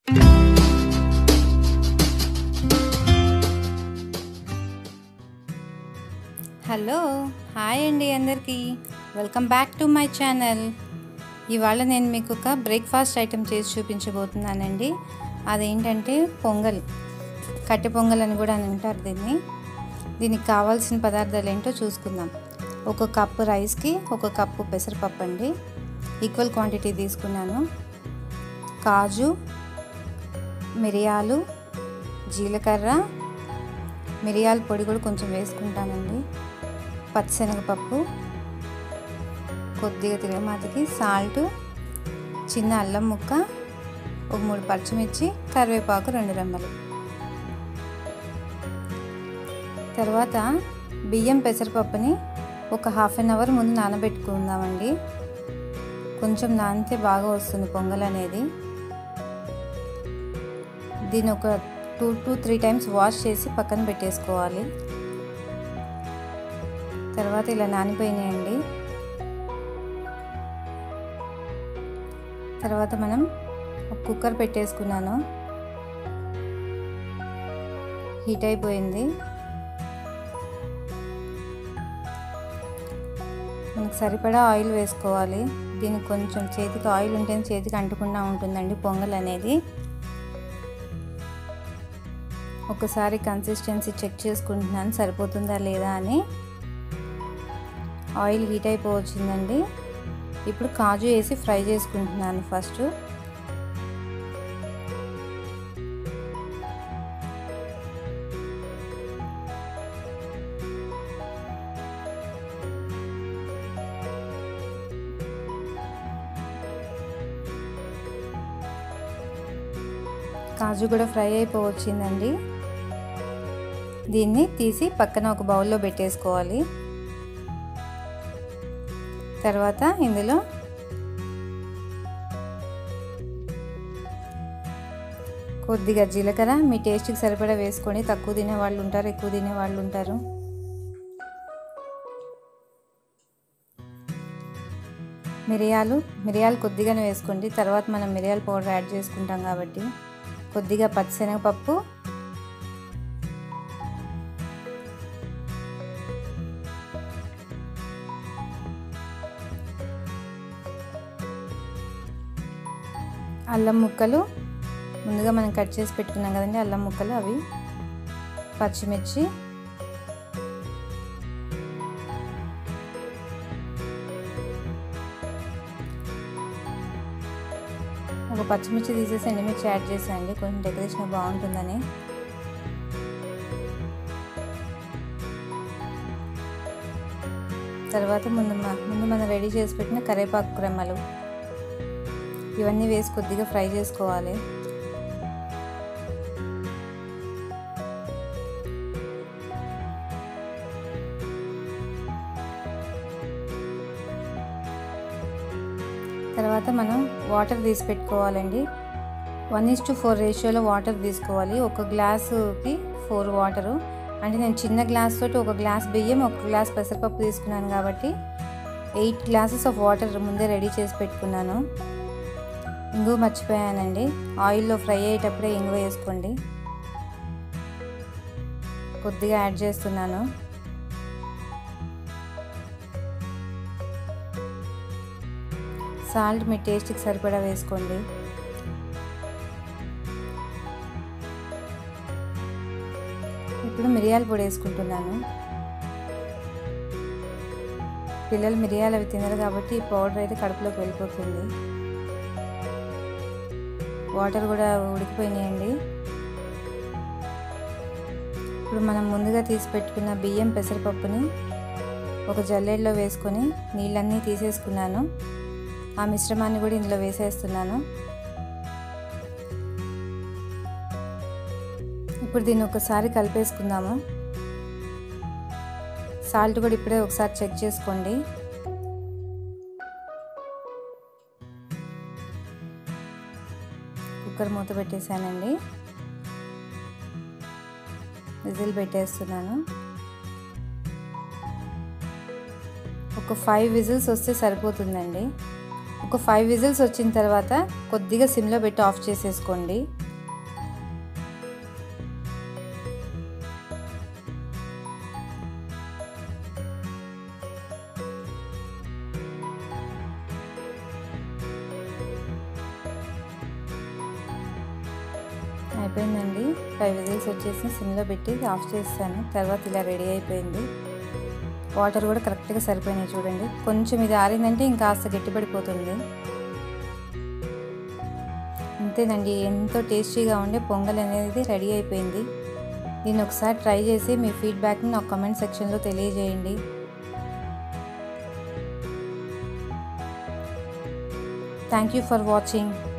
hello hi అండి అందరికీ welcome back to my channel ఇవాళ నేను మీకు ఒక బ్రేక్ఫాస్ట్ ఐటెం చేసి చూపించబోతున్నానండి అదేంటంటే పొంగల్ కట్టె పొంగల్ అని కూడా అని అంటారు దీన్ని దీనికి కావాల్సిన పదార్థాలు ఏంటో చూసుకుందాం ఒక కప్పు రైస్కి ఒక కప్పు పెసరపప్పు అండి ఈక్వల్ క్వాంటిటీ తీసుకున్నాను కాజు మిరియాలు జీలకర్ర మిరియాల పొడి కూడా కొంచెం వేసుకుంటానండి పచ్చిశనగపప్పు కొద్దిగా తిరగమాతకి సాల్ట్ చిన్న అల్లం ముక్క ఒక మూడు పచ్చిమిర్చి కరివేపాకు రెండు రెమ్మలు తర్వాత బియ్యం పెసరపప్పుని ఒక హాఫ్ అన్ అవర్ ముందు నానబెట్టుకుందామండి కొంచెం నానితే బాగా వస్తుంది పొంగల్ అనేది దీని ఒక two to three times wash చేసి పక్కన పెట్టేసుకోవాలి తర్వాత ఇలా నానిపోయినాయండి తర్వాత మనం ఒక కుక్కర్ పెట్టేసుకున్నాను హీట్ అయిపోయింది మనకు సరిపడా ఆయిల్ వేసుకోవాలి దీనికి కొంచెం చేతికి ఆయిల్ ఉంటేనే చేతికి అంటకుండా ఉంటుందండి పొంగల్ అనేది ఒకసారి కన్సిస్టెన్సీ చెక్ చేసుకుంటున్నాను సరిపోతుందా లేదా అని ఆయిల్ హీట్ అయిపోవచ్చిందండి ఇప్పుడు కాజు వేసి ఫ్రై చేసుకుంటున్నాను ఫస్ట్ కాజు కూడా ఫ్రై అయిపోవచ్చిందండి దీన్ని తీసి పక్కన ఒక బౌల్లో పెట్టేసుకోవాలి తర్వాత ఇందులో కొద్దిగా జీలకర్ర మీ టేస్ట్కి సరిపడా వేసుకొని తక్కువ తినే వాళ్ళు ఉంటారు ఎక్కువ తినే వాళ్ళు ఉంటారు మిరియాలు మిరియాలు కొద్దిగానే వేసుకోండి తర్వాత మనం మిరియాల పౌడర్ యాడ్ చేసుకుంటాం కాబట్టి కొద్దిగా పచ్చిశనగపప్పు అల్లం ముక్కలు ముందుగా మనం కట్ చేసి పెట్టుకున్నాం కదండి అల్లం ముక్కలు అవి పచ్చిమిర్చి ఒక పచ్చిమిర్చి తీసేసి ఎండుమిర్చి యాడ్ చేసేయండి కొంచెం డెకరేషన్ బాగుంటుందని తర్వాత ముందు ముందు మనం రెడీ చేసి పెట్టిన కరేపాకు రెమ్మలు ఇవన్నీ వేసి కొద్దిగా ఫ్రై చేసుకోవాలి తర్వాత మనం వాటర్ తీసి పెట్టుకోవాలండి వన్ ఇస్ టు ఫోర్ రేషియోలో వాటర్ తీసుకోవాలి ఒక గ్లాసుకి ఫోర్ వాటరు అంటే నేను చిన్న గ్లాస్ తోటి ఒక గ్లాస్ బియ్యం ఒక గ్లాస్ పెసరపప్పు తీసుకున్నాను కాబట్టి ఎయిట్ గ్లాసెస్ ఆఫ్ వాటర్ ముందే రెడీ చేసి పెట్టుకున్నాను ఇంగు మర్చిపోయానండి ఆయిల్లో ఫ్రై అయ్యేటప్పుడే ఇంగు వేసుకోండి కొద్దిగా యాడ్ చేస్తున్నాను సాల్ట్ మీ టేస్ట్కి సరిపడా వేసుకోండి ఇప్పుడు మిరియాల పొడి వేసుకుంటున్నాను పిల్లలు మిరియాలు అవి తినరు కాబట్టి ఈ పౌడర్ అయితే కడుపులోకి వెళ్ళిపోతుంది వాటర్ కూడా ఉడికిపోయినాయండి ఇప్పుడు మనం ముందుగా తీసి పెట్టుకున్న బియ్యం పెసరపప్పుని ఒక జల్లెడలో వేసుకొని నీళ్ళన్నీ తీసేసుకున్నాను ఆ మిశ్రమాన్ని కూడా ఇందులో వేసేస్తున్నాను ఇప్పుడు దీన్ని ఒకసారి కలిపేసుకుందాము సాల్ట్ కూడా ఇప్పుడే ఒకసారి చెక్ చేసుకోండి కుక్కర్ మూత పెట్టేశానండి విజిల్ పెట్టేస్తున్నాను ఒక ఫైవ్ విజిల్స్ వస్తే సరిపోతుందండి ఒక ఒక ఫైవ్ విజిల్స్ వచ్చిన తర్వాత కొద్దిగా సిమ్లో పెట్టి ఆఫ్ చేసేసుకోండి అయిపోయిందండి ఫైవ్ విజిల్స్ వచ్చేసి సిమ్లో పెట్టి ఆఫ్ చేస్తాను తర్వాత ఇలా రెడీ అయిపోయింది వాటర్ కూడా కరెక్ట్గా సరిపోయినాయి చూడండి కొంచెం ఇది ఆరిందంటే ఇంకా కాస్త గట్టిపడిపోతుంది అంతేనండి ఎంతో టేస్టీగా ఉండే పొంగల్ అనేది రెడీ అయిపోయింది దీన్ని ఒకసారి ట్రై చేసి మీ ఫీడ్బ్యాక్ని నాకు కమెంట్ సెక్షన్లో తెలియజేయండి థ్యాంక్ యూ ఫర్ వాచింగ్